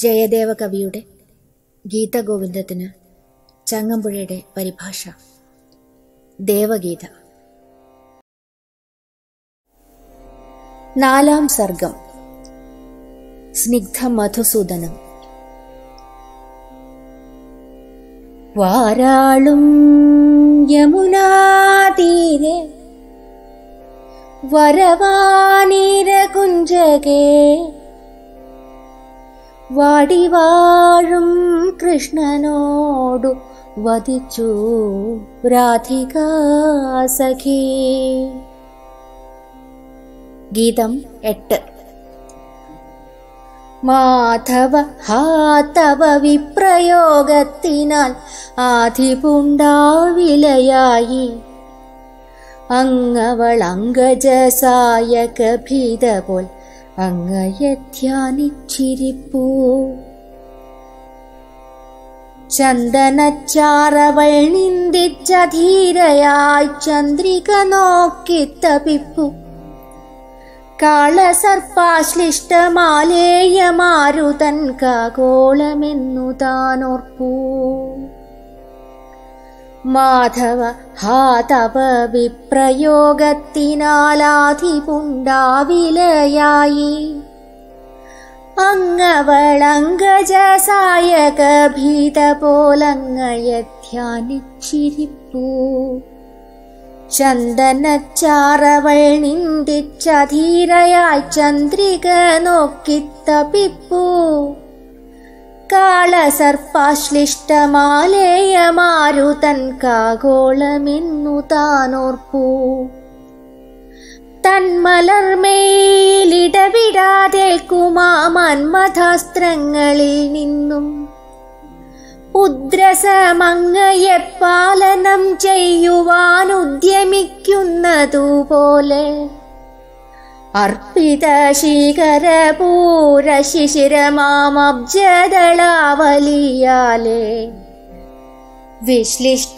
ജയദേവ കവിയുടെ ഗീതഗോവിന്ദത്തിന് ചങ്ങമ്പുഴയുടെ പരിഭാഷ ദേവഗീത നാലാം സർഗം സ്നിഗ്ധ മധുസൂദനം വാരാളും യമുനാതീരെ വരവാനീരകുഞ്ചകേ വാടിവാഴും കൃഷ്ണനോടു വധിച്ചു രാധികാ സഖി ഗീതം എട്ട് മാധവ ഹാതവ വിപ്രയോഗത്തിനാൽ ആധിപുണ്ടാവിലയായി അങ്ങവൾ അങ്കജസായക ഭീത പോൽ അങ്ങയെ ധ്യാനിച്ചിരിപ്പൂ ചന്ദനച്ചാറവൾ നിന്ദിച്ച ധീരയായി ചന്ദ്രിക നോക്കിത്തപിപ്പു കാളസർപ്പാശ്ലിഷ്ടമാലേയമാരുതൻ കാഗോളമെന്നു താനോർപ്പൂ മാധവ ഹാതവ വിപ്രയോഗത്തിനാലാധിപുണ്ടാവിലയായി അങ്ങവളങ്കജസായക ഭീത പോലങ്ങയെ ധ്യാനിച്ചിരിപ്പൂ ചന്ദനച്ചാറവൾ നിന്ദിച്ച ധീരയായി ചന്ദ്രിക നോക്കിത്തപിപ്പൂ കാളസർപ്പാശ്ലിഷ്ടമാലേയമാരുതൻ കാഗോളമെന്നു താനോർപ്പൂ തന്മലർമേലിടവിടാതേൽക്കുമാ മന്മഥാസ്ത്രങ്ങളിൽ നിന്നും ഉദ്രസമങ്ങയെ പാലനം ചെയ്യുവാൻ ഉദ്യമിക്കുന്നതുപോലെ അർപ്പിത ശീകരപൂര ശിശിരമാമബ്ജദളാവലിയാലേ വിശ്ലിഷ്ട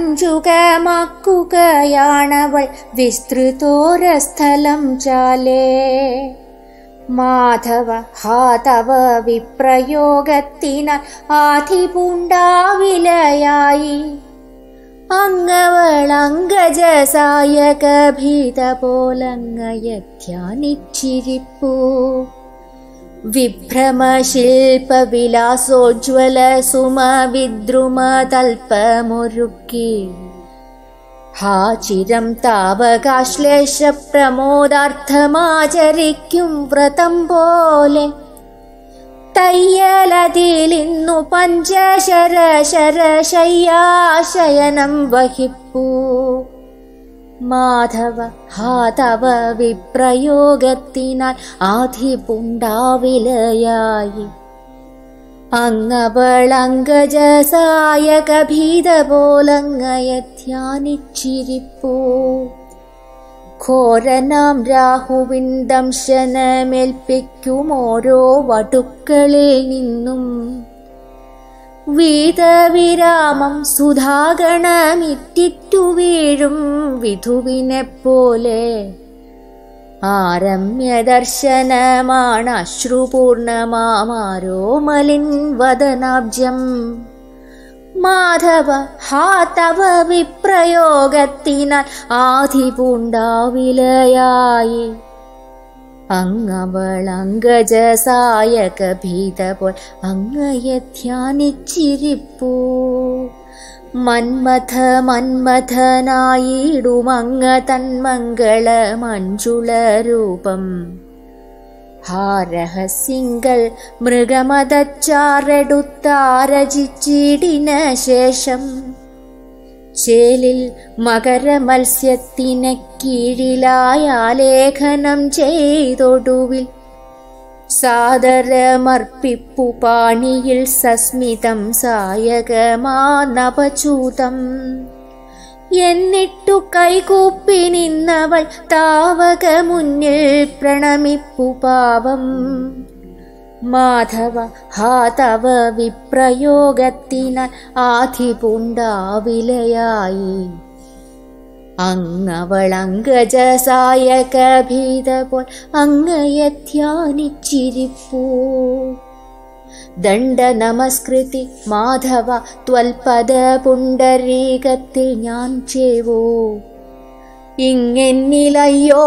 കഞ്ചുകമാക്കുകയാണവൾ വിസ്തൃതോരസ്ഥലം ചാലേ മാധവ ഹാതവ വിപ്രയോഗത്തിനാൽ ആധിപുണ്ടാവിലയായി അങ്ങവൾ അങ്കജസായക ഭീത പോലങ്ങയെ ധ്യാനിച്ചിരിപ്പൂ വിഭ്രമശില്പവിലാസോജ്വല സുമവിദ്രുമ തൽപ്പമൊരുക്കി ഹാ ചിരം താവകാശ്ലേഷ പ്രമോദാർത്ഥമാചരിക്കും വ്രതം പോലെ തയ്യലതിലിന്നു പഞ്ചശര ശരശയ്യാശയനം വഹിപ്പൂ മാധവ ഹാതവ വിപ്രയോഗത്തിനാൽ ആധിപുണ്ടാവിലയായി അങ്ങവളങ്കജസായക ഭീത പോലങ്ങയെ ധ്യാനിച്ചിരിപ്പൂ ഘോരനാം രാഹുവിൻ ദംശനമേൽപ്പിക്കും ഓരോ വടുക്കളിൽ നിന്നും വീതവിരാമം സുധാഗണമിറ്റിറ്റു വീഴും വിധുവിനെപ്പോലെ ആരമ്യ ദർശനമാണ് അശ്രുപൂർണമാരോമലിൻ വദനാബ്ജം മാധവ ഹാതവ വിപ്രയോഗത്തിനാൽ ആധിപുണ്ടാവിലയായി അങ്ങവൾ അങ്കജസായക ഭീത പോൽ അങ്ങയെ ധ്യാനിച്ചിരിപ്പൂ മന്മഥ മന്മഥനായിടുമങ്ങ തന്മംഗള മഞ്ജുള രൂപം ഹാരഹസിങ്കൽ മൃഗമതച്ചാറെടുത്താരചിച്ചിടിന ശേഷം ചേലിൽ മകരമത്സ്യത്തിനെ കീഴിലായാലേഖനം ചെയ്തൊടുവിൽ സാദരമർപ്പിപ്പു പാണിയിൽ സസ്മിതം സായകമാനപചൂതം എന്നിട്ടു കൈകൂപ്പി നിന്നവൾ താവക മുന്നിൽ പ്രണമിപ്പു പാവം മാധവ ഹാതവ വിപ്രയോഗത്തിനാൽ ആധിപുണ്ടാവിലയായി അങ്ങവളങ്കജസായക ഭീത പോൽ അങ്ങയെ ധ്യാനിച്ചിരിപ്പൂ ദണ്ഡ നമസ്കൃതി മാധവ ത്വൽപദ പുണ്ടരീകത്തിൽ ഞാൻ ചേവോ ഇങ്ങെന്നിലയ്യോ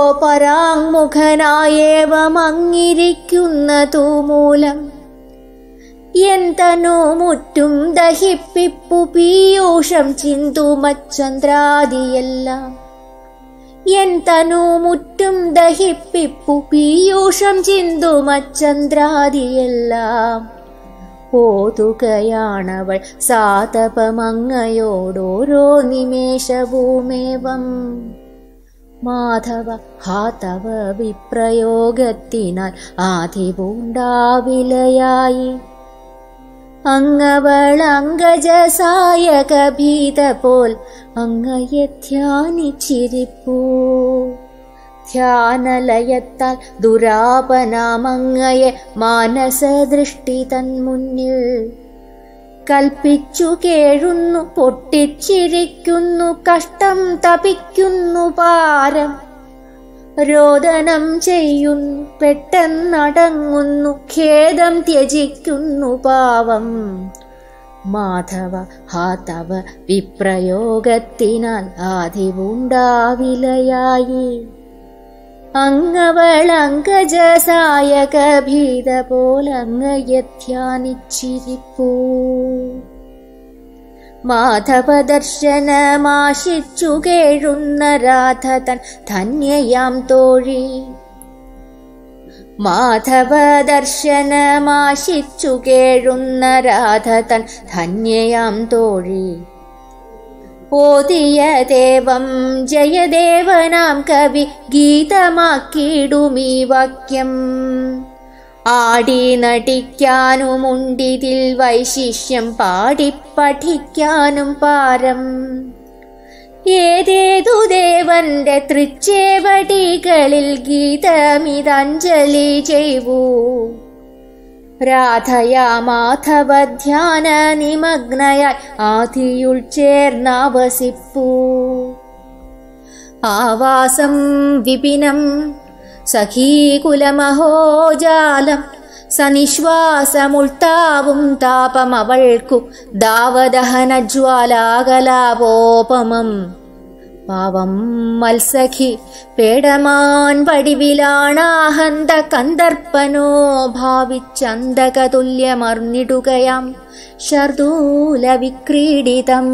പരാങ്മുഖനായേവമങ്ങിരിക്കുന്നതു മൂലം എന്തനു മുറ്റും ദഹിപ്പിപ്പു പീയൂഷം ചിന്തുമച്ചന്ദ്രാദിയെല്ലാം എന്തനു മുറ്റും ദഹിപ്പിപ്പു പീയൂഷം ചിന്തുമച്ചന്ദ്രാദിയെല്ലാം ഓതുകയാണവൾ സാതപമങ്ങയോടോരോ നിമേഷഭൂമേവം മാധവ ഹാതവ വിപ്രയോഗത്തിനാൽ ആദിപൂണ്ടാവിലയായി അങ്ങവൾ അങ്കജസായക ഭീത പോൽ അങ്ങയെ ധ്യാനിച്ചിരിപ്പൂ ധ്യാനലയത്താൽ ദുരാപനാമങ്ങയെ മാനസദൃഷ്ടി തൻ മുന്നിൽ കൽപ്പിച്ചു കേഴുന്നു പൊട്ടിച്ചിരിക്കുന്നു കഷ്ടം തപിക്കുന്നു പാരം രോദനം ചെയ്യുന്നു പെട്ടെന്നടങ്ങുന്നു ഖേദം ത്യജിക്കുന്നു പാവം മാധവ ഹാതവ വിപ്രയോഗത്തിനാൽ ആദിവുണ്ടാവിലയായി അങ്ങവൾ അങ്കജസായക ഭീത പോലങ്ങയെ ധ്യാനിച്ചിരിപ്പൂ മാധവ ദർശനമാശിച്ചു കേഴുന്ന രാധ തൻ ധന്യയാം തോഴി മാധവ ദർശനമാശിച്ചു കേഴുന്ന രാധ തൻ ധന്യയാം തോഴി ഓതിയ ദേവം ജയദേവനാം കവി ഗീതമാക്കിയിടുമീ വാക്യം ആടി നടിക്കാനുമുണ്ടിതിൽ വൈശിഷ്യം പാടി പഠിക്കാനും പാരം ഏതേതു ദേവന്റെ തൃച്ചേവടികളിൽ ഗീതമിതഞ്ജലി ചെയ്വൂ രാധയാ മാധവ ധ്യാന നിമഗ്നയായി ആധിയുൾ ചേർന്നാവസിപ്പൂ ആവാസം വിപിനം സഖീകുലമഹോജാലം സനിശ്വാസമുൾത്താവും താപമവൾക്കു ദാവദഹനജ്വാലാകലാപോപമം പാവം മത്സഖി പേടമാൻ വടിവിലാണാഹന്ത കന്ദർപ്പനോ ഭാവിച്ചന്തകതുല്യമർന്നിടുകയാം ശർദൂല വിക്രീഡിതം